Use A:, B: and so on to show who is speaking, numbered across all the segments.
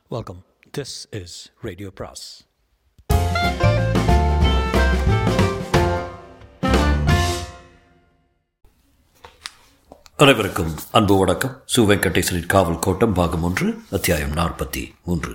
A: Welcome. This is Radio Pras.
B: அனைவருக்கும் அன்பு வணக்கம் சு வெங்கடேஸ்வரின் காவல் கோட்டம் பாகம் ஒன்று அத்தியாயம் நாற்பத்தி மூன்று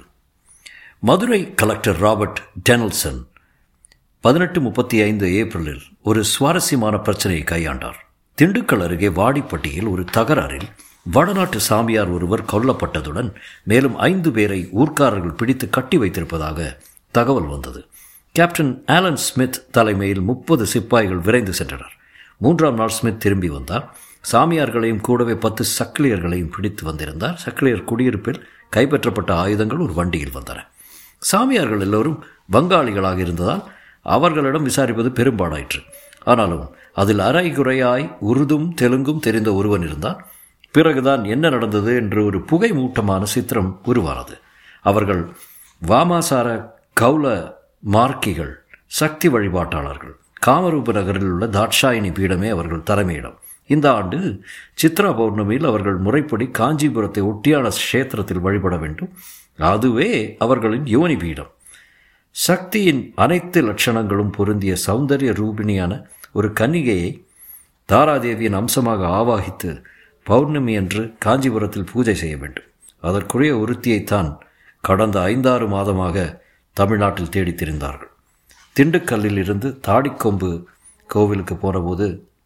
B: மதுரை கலெக்டர் ராபர்ட் டெனல்சன் பதினெட்டு முப்பத்தி ஐந்து ஏப்ரலில் ஒரு சுவாரஸ்யமான பிரச்சனையை கையாண்டார் திண்டுக்கல் அருகே வாடிப்பட்டியில் ஒரு தகராறில் வடநாட்டு சாமியார் ஒருவர் கொல்லப்பட்டதுடன் மேலும் ஐந்து பேரை ஊர்க்காரர்கள் பிடித்து கட்டி வைத்திருப்பதாக தகவல் வந்தது கேப்டன் ஆலன் ஸ்மித் தலைமையில் முப்பது சிப்பாய்கள் விரைந்து சென்றனர் மூன்றாம் நாள் ஸ்மித் திரும்பி வந்தார் சாமியார்களையும் கூடவே பத்து சக்கிலியர்களையும் பிடித்து வந்திருந்தார் சக்கிலியர் குடியிருப்பில் கைப்பற்றப்பட்ட ஆயுதங்கள் ஒரு வண்டியில் வந்தன சாமியார்கள் எல்லோரும் வங்காளிகளாக இருந்ததால் அவர்களிடம் விசாரிப்பது பெரும்பாடாயிற்று ஆனாலும் அதில் அரைகுறையாய் உருதும் தெலுங்கும் தெரிந்த ஒருவன் இருந்தான் பிறகுதான் என்ன நடந்தது என்று ஒரு புகை மூட்டமான சித்திரம் உருவானது அவர்கள் வாமாசார கௌல மார்க்கிகள் சக்தி வழிபாட்டாளர்கள் காமரூப நகரில் உள்ள தாட்சாயினி பீடமே அவர்கள் தலைமையிடம் இந்த ஆண்டு சித்ரா பௌர்ணமியில் அவர்கள் முறைப்படி காஞ்சிபுரத்தை ஒட்டியான கஷேத்திரத்தில் வழிபட வேண்டும் அதுவே அவர்களின் யோனி பீடம் சக்தியின் அனைத்து லட்சணங்களும் பொருந்திய சௌந்தரிய ரூபிணியான ஒரு கன்னிகையை தாராதேவியின் அம்சமாக ஆவாகித்து பௌர்ணமி அன்று காஞ்சிபுரத்தில் பூஜை செய்ய வேண்டும் அதற்குரிய ஒருத்தியைத்தான் கடந்த ஐந்தாறு மாதமாக தமிழ்நாட்டில் தேடித் திரிந்தார்கள் திண்டுக்கல்லில் இருந்து தாடிக்கொம்பு கோவிலுக்கு போனபோது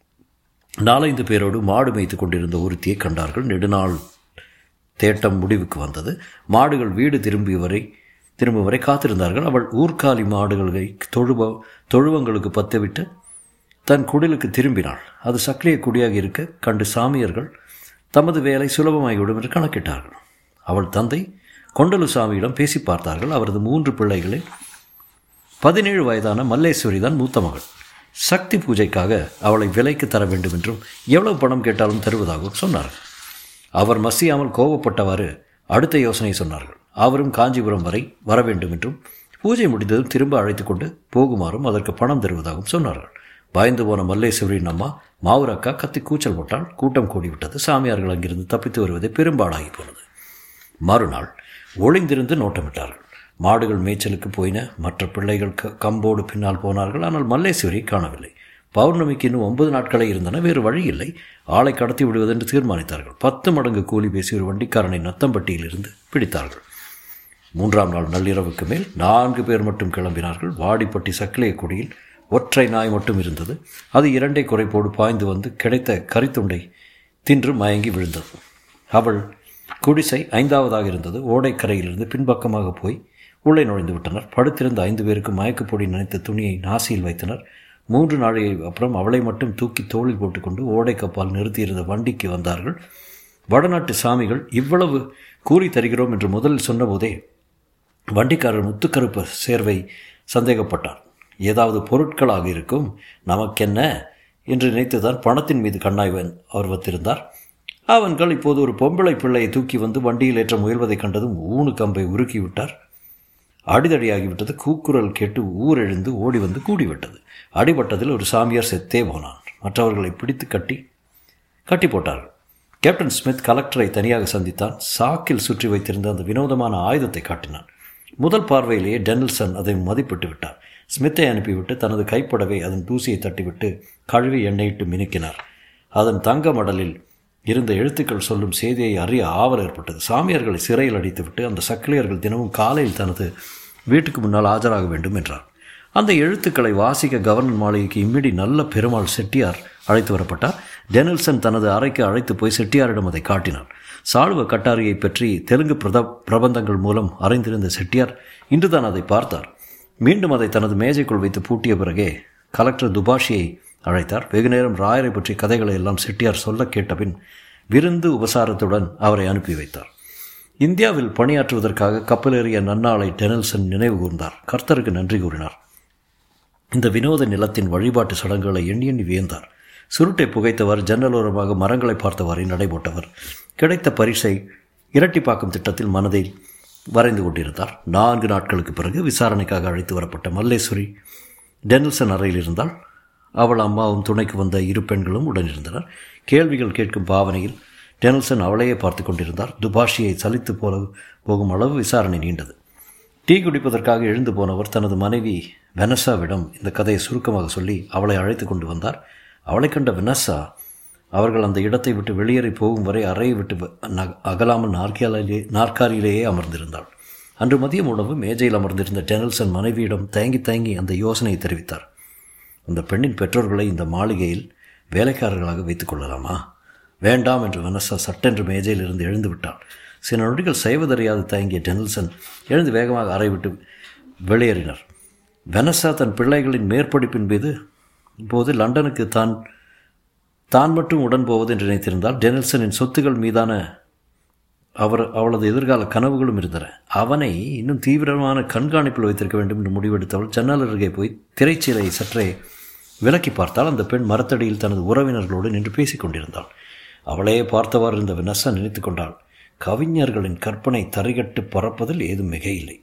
B: நாலைந்து பேரோடு மாடு மேய்த்து கொண்டிருந்த ஒருத்தியை கண்டார்கள் நெடுநாள் தேட்டம் முடிவுக்கு வந்தது மாடுகள் வீடு திரும்பி வரை திரும்பும் வரை காத்திருந்தார்கள் அவள் ஊர்காலி மாடுகளை தொழுவ தொழுவங்களுக்கு பத்தவிட்டு தன் குடிலுக்கு திரும்பினாள் அது சக்கிலிய குடியாக இருக்க கண்டு சாமியர்கள் தமது வேலை சுலபமாகிவிடும் என்று கணக்கிட்டார்கள் அவள் தந்தை கொண்டலு சாமியிடம் பேசி பார்த்தார்கள் அவரது மூன்று பிள்ளைகளில் பதினேழு வயதான மல்லேஸ்வரி தான் மூத்த மகள் சக்தி பூஜைக்காக அவளை விலைக்கு தர வேண்டும் என்றும் எவ்வளவு பணம் கேட்டாலும் தருவதாகவும் சொன்னார்கள் அவர் மசியாமல் கோபப்பட்டவாறு அடுத்த யோசனை சொன்னார்கள் அவரும் காஞ்சிபுரம் வரை வர வேண்டும் என்றும் பூஜை முடிந்ததும் திரும்ப அழைத்து கொண்டு போகுமாறும் அதற்கு பணம் தருவதாகவும் சொன்னார்கள் பயந்து போன மல்லேஸ்வரியின் அம்மா மாவுரக்கா கத்தி கூச்சல் போட்டால் கூட்டம் கூடிவிட்டது சாமியார்கள் அங்கிருந்து தப்பித்து வருவதை பெரும்பாடாகி போனது மறுநாள் ஒளிந்திருந்து நோட்டமிட்டார்கள் மாடுகள் மேய்ச்சலுக்கு போயின மற்ற பிள்ளைகள் க கம்போடு பின்னால் போனார்கள் ஆனால் மல்லேஸ்வரி காணவில்லை பௌர்ணமிக்கு இன்னும் ஒன்பது நாட்களே இருந்தன வேறு வழி இல்லை ஆளை கடத்தி விடுவதென்று தீர்மானித்தார்கள் பத்து மடங்கு கூலி பேசி ஒரு வண்டிக்காரனை நத்தம்பட்டியிலிருந்து பிடித்தார்கள் மூன்றாம் நாள் நள்ளிரவுக்கு மேல் நான்கு பேர் மட்டும் கிளம்பினார்கள் வாடிப்பட்டி சக்கிலிய கொடியில் ஒற்றை நாய் மட்டும் இருந்தது அது இரண்டை குறைப்போடு பாய்ந்து வந்து கிடைத்த கரித்துண்டை தின்று மயங்கி விழுந்தது அவள் குடிசை ஐந்தாவதாக இருந்தது ஓடைக்கரையிலிருந்து பின்பக்கமாக போய் உள்ளே நுழைந்து விட்டனர் படுத்திருந்த ஐந்து பேருக்கு மயக்கப்பொடி நினைத்த துணியை நாசியில் வைத்தனர் மூன்று நாளைக்கு அப்புறம் அவளை மட்டும் தூக்கி தோளில் போட்டுக்கொண்டு ஓடை கப்பால் நிறுத்தியிருந்த வண்டிக்கு வந்தார்கள் வடநாட்டு சாமிகள் இவ்வளவு கூறி தருகிறோம் என்று முதலில் சொன்னபோதே வண்டிக்காரர் முத்துக்கருப்பு சேர்வை சந்தேகப்பட்டார் ஏதாவது பொருட்களாக இருக்கும் நமக்கென்ன என்று நினைத்துதான் பணத்தின் மீது கண்ணாய்வன் அவர் வைத்திருந்தார் அவன்கள் இப்போது ஒரு பொம்பளை பிள்ளையை தூக்கி வந்து வண்டியில் ஏற்ற முயல்வதைக் கண்டதும் ஊனு கம்பை உருக்கிவிட்டார் அடிதடியாகிவிட்டது கூக்குரல் கேட்டு ஊரெழுந்து ஓடி வந்து கூடிவிட்டது அடிபட்டதில் ஒரு சாமியார் செத்தே போனான் மற்றவர்களை பிடித்து கட்டி கட்டி போட்டார்கள் கேப்டன் ஸ்மித் கலெக்டரை தனியாக சந்தித்தான் சாக்கில் சுற்றி வைத்திருந்த அந்த வினோதமான ஆயுதத்தை காட்டினான் முதல் பார்வையிலேயே டெனில்சன் அதை மதிப்பிட்டு விட்டார் ஸ்மித்தை அனுப்பிவிட்டு தனது கைப்படவை அதன் தூசியை தட்டிவிட்டு கழுவி எண்ணெயிட்டு மினுக்கினார் அதன் தங்க மடலில் இருந்த எழுத்துக்கள் சொல்லும் செய்தியை அறிய ஆவல் ஏற்பட்டது சாமியார்களை சிறையில் அடித்துவிட்டு அந்த சக்கிலியர்கள் தினமும் காலையில் தனது வீட்டுக்கு முன்னால் ஆஜராக வேண்டும் என்றார் அந்த எழுத்துக்களை வாசிக்க கவர்னர் மாளிகைக்கு இம்மிடி நல்ல பெருமாள் செட்டியார் அழைத்து வரப்பட்டார் டெனில்சன் தனது அறைக்கு அழைத்து போய் செட்டியாரிடம் அதை காட்டினார் சாளுவ கட்டாரியை பற்றி தெலுங்கு பிரத பிரபந்தங்கள் மூலம் அறிந்திருந்த செட்டியார் இன்றுதான் அதை பார்த்தார் மீண்டும் அதை தனது மேஜைக்குள் வைத்து பூட்டிய பிறகே கலெக்டர் துபாஷியை அழைத்தார் வெகு நேரம் ராயரை பற்றி கதைகளை எல்லாம் செட்டியார் சொல்ல கேட்டபின் விருந்து உபசாரத்துடன் அவரை அனுப்பி வைத்தார் இந்தியாவில் பணியாற்றுவதற்காக கப்பலேறிய நன்னாளை டெனில்சன் நினைவு கூர்ந்தார் கர்த்தருக்கு நன்றி கூறினார் இந்த வினோத நிலத்தின் வழிபாட்டு சடங்குகளை எண்ணி எண்ணி வியந்தார் சுருட்டை புகைத்தவர் ஜன்னலோரமாக மரங்களை பார்த்தவாறே நடைபோட்டவர் கிடைத்த பரிசை இரட்டிப்பாக்கும் திட்டத்தில் மனதில் வரைந்து கொண்டிருந்தார் நான்கு நாட்களுக்கு பிறகு விசாரணைக்காக அழைத்து வரப்பட்ட மல்லேஸ்வரி டெனில்சன் அறையில் இருந்தால் அவள் அம்மாவும் துணைக்கு வந்த இரு பெண்களும் உடனிருந்தனர் கேள்விகள் கேட்கும் பாவனையில் டெனல்சன் அவளையே பார்த்து கொண்டிருந்தார் துபாஷியை சலித்து போல போகும் அளவு விசாரணை நீண்டது டீ குடிப்பதற்காக எழுந்து போனவர் தனது மனைவி வெனசாவிடம் இந்த கதையை சுருக்கமாக சொல்லி அவளை அழைத்து கொண்டு வந்தார் அவளை கண்ட வெனசா அவர்கள் அந்த இடத்தை விட்டு வெளியேறி போகும் வரை அறையை விட்டு அகலாமல் நாற்காலிலே நாற்காலியிலேயே அமர்ந்திருந்தாள் அன்று மதியம் உணவு மேஜையில் அமர்ந்திருந்த டெனல்சன் மனைவியிடம் தயங்கி தயங்கி அந்த யோசனையை தெரிவித்தார் அந்த பெண்ணின் பெற்றோர்களை இந்த மாளிகையில் வேலைக்காரர்களாக வைத்துக் கொள்ளலாமா வேண்டாம் என்று வனசா சட்டென்று மேஜையில் இருந்து எழுந்து விட்டாள் சில நொடிகள் செய்வதறியாது தயங்கிய டெனல்சன் எழுந்து வேகமாக அறை விட்டு வெளியேறினார் வெனசா தன் பிள்ளைகளின் மேற்படிப்பின் மீது போது லண்டனுக்கு தான் தான் மட்டும் உடன் போவது என்று நினைத்திருந்தால் டெனல்சனின் சொத்துக்கள் மீதான அவர் அவளது எதிர்கால கனவுகளும் இருந்தன அவனை இன்னும் தீவிரமான கண்காணிப்பில் வைத்திருக்க வேண்டும் என்று முடிவெடுத்தவள் ஜன்னல் அருகே போய் திரைச்சீலை சற்றே விலக்கி பார்த்தால் அந்த பெண் மரத்தடியில் தனது உறவினர்களோடு நின்று பேசிக் கொண்டிருந்தாள் அவளையே பார்த்தவாறு இருந்த வினசா நினைத்து கொண்டாள் கவிஞர்களின் கற்பனை தரிகட்டு பறப்பதில் ஏதும் மிக இல்லை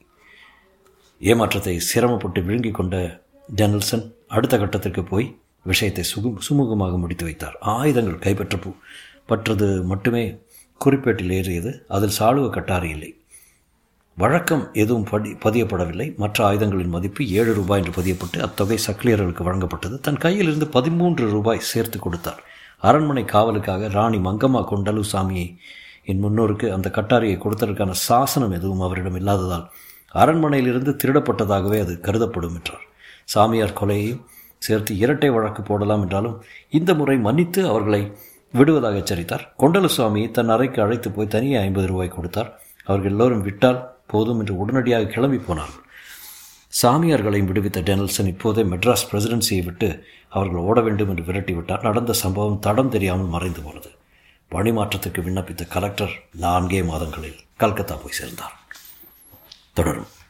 B: ஏமாற்றத்தை சிரமப்பட்டு விழுங்கிக் கொண்ட டெனல்சன் அடுத்த கட்டத்திற்கு போய் விஷயத்தை சுகு சுமூகமாக முடித்து வைத்தார் ஆயுதங்கள் கைப்பற்ற பற்றது மட்டுமே குறிப்பேட்டில் ஏறியது அதில் சாளுவ கட்டாரி இல்லை வழக்கம் எதுவும் படி பதியப்படவில்லை மற்ற ஆயுதங்களின் மதிப்பு ஏழு ரூபாய் என்று பதியப்பட்டு அத்தொகை சக்லியர்களுக்கு வழங்கப்பட்டது தன் கையிலிருந்து பதிமூன்று ரூபாய் சேர்த்து கொடுத்தார் அரண்மனை காவலுக்காக ராணி மங்கம்மா கொண்டலு சாமியை என் முன்னோருக்கு அந்த கட்டாரியை கொடுத்ததற்கான சாசனம் எதுவும் அவரிடம் இல்லாததால் அரண்மனையிலிருந்து திருடப்பட்டதாகவே அது கருதப்படும் என்றார் சாமியார் கொலையையும் சேர்த்து இரட்டை வழக்கு போடலாம் என்றாலும் இந்த முறை மன்னித்து அவர்களை விடுவதாக எச்சரித்தார் கொண்டல சுவாமி தன் அறைக்கு அழைத்து போய் தனியே ஐம்பது ரூபாய் கொடுத்தார் அவர்கள் எல்லோரும் விட்டால் போதும் என்று உடனடியாக கிளம்பி போனார்கள் சாமியார்களையும் விடுவித்த டெனல்சன் இப்போதே மெட்ராஸ் பிரசிடென்சியை விட்டு அவர்கள் ஓட வேண்டும் என்று விரட்டிவிட்டார் நடந்த சம்பவம் தடம் தெரியாமல் மறைந்து போனது பணிமாற்றத்துக்கு விண்ணப்பித்த கலெக்டர் நான்கே மாதங்களில் கல்கத்தா போய் சேர்ந்தார் தொடரும்